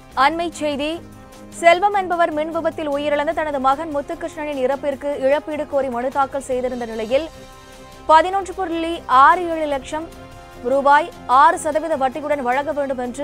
அண்மைச் செய்தி செல்வம் என்பவர் மின் விபத்தில் உயிரிழந்த தனது மகன் முத்துகிருஷ்ணனின் இறப்பிற்கு இழப்பீடு கோரி மனு தாக்கல் செய்திருந்த நிலையில் பதினொன்று புள்ளி ஆறு ஏழு லட்சம் ரூபாய் ஆறு சதவீத வட்டியுடன் வழங்க வேண்டும் என்று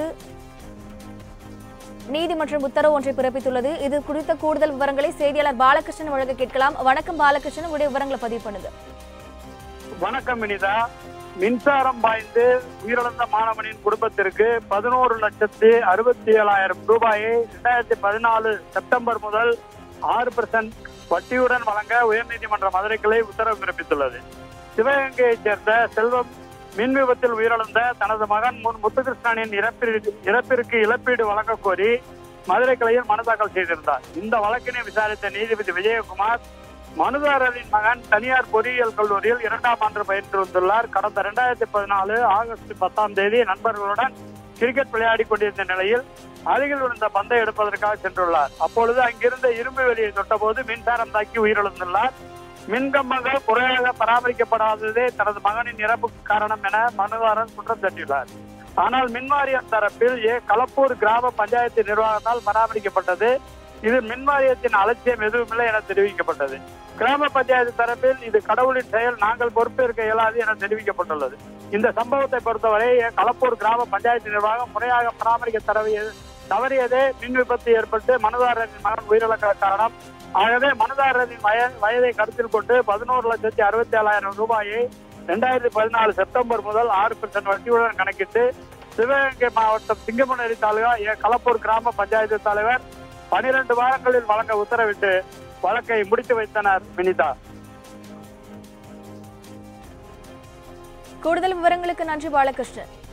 நீதிமன்றம் உத்தரவு ஒன்றை பிறப்பித்துள்ளது இது குறித்த கூடுதல் விவரங்களை செய்தியாளர் பாலகிருஷ்ணன் வழங்க கேட்கலாம் வணக்கம் பாலகிருஷ்ணன் உங்களுடைய விவரங்களை பதிவு பண்ணுங்க வணக்கம் வினிதா மின்சாரம் பாய்ந்து உயிரிழந்த மாணவனின் குடும்பத்திற்கு பதினோரு லட்சத்தி அறுபத்தி ஏழாயிரம் ரூபாயை இரண்டாயிரத்தி பதினாலு செப்டம்பர் முதல் ஆறு பெர்சன்ட் வட்டியுடன் வழங்க உயர்நீதிமன்ற மதுரை கிளை உத்தரவு பிறப்பித்துள்ளது சிவகங்கையைச் சேர்ந்த செல்வம் மின் விபத்தில் உயிரிழந்த தனது மகன் முன் முத்துகிருஷ்ணனின் இறப்பிற்கு இறப்பிற்கு இழப்பீடு வழங்க கோரி மதுரை கிளையில் மனு தாக்கல் செய்திருந்தார் இந்த வழக்கினை விசாரித்த நீதிபதி விஜயகுமார் மனுதாரரின் மகன் தனியார் பொறியியல் கல்லூரியில் இரண்டாம் ஆண்டு பயின்று வந்துள்ளார் கடந்த இரண்டாயிரத்தி பதினாலு ஆகஸ்ட் பத்தாம் தேதி நண்பர்களுடன் கிரிக்கெட் விளையாடி கொண்டிருந்த நிலையில் அருகில் விழுந்த பந்தை எடுப்பதற்காக சென்றுள்ளார் அப்பொழுது அங்கிருந்த இரும்பு வெளியை தொட்டபோது மின்சாரம் தாக்கி உயிரிழந்துள்ளார் மின்கம்பங்கள் முறையாக பராமரிக்கப்படாததே தனது மகனின் இறப்புக்கு காரணம் என மனுதாரர் குற்றம் சாட்டியுள்ளார் ஆனால் மின்வாரியம் தரப்பில் ஏ களப்பூர் கிராம பஞ்சாயத்து நிர்வாகத்தால் பராமரிக்கப்பட்டது இது மின்வாரியத்தின் அலட்சியம் எதுவுமில்லை என தெரிவிக்கப்பட்டது கிராம பஞ்சாயத்து தரப்பில் இது கடவுளின் செயல் நாங்கள் பொறுப்பேற்க இயலாது என தெரிவிக்கப்பட்டுள்ளது இந்த சம்பவத்தை பொறுத்தவரை களப்பூர் கிராம பஞ்சாயத்து நிர்வாகம் முறையாக பராமரிக்க தரவியது தவறியதே மின் விபத்து ஏற்பட்டு மனுதாரரின் மகன் உயிரிழக்க காரணம் ஆகவே மனுதாரரின் வய வயதை கருத்தில் கொண்டு பதினோரு லட்சத்தி அறுபத்தி ஏழாயிரம் ரூபாயை இரண்டாயிரத்தி பதினாலு செப்டம்பர் முதல் ஆறு பெர்சன்ட் வட்டியுடன் கணக்கிட்டு சிவகங்கை மாவட்டம் சிங்கமனேரி தாலுகா ஏ களப்பூர் கிராம பஞ்சாயத்து தலைவர் பனிரெண்டு வாரங்களில் வழங்க உத்தரவிட்டு வழக்கை முடித்து வைத்தனர் வினிதா கூடுதல் விவரங்களுக்கு நன்றி பாலகிருஷ்ணன்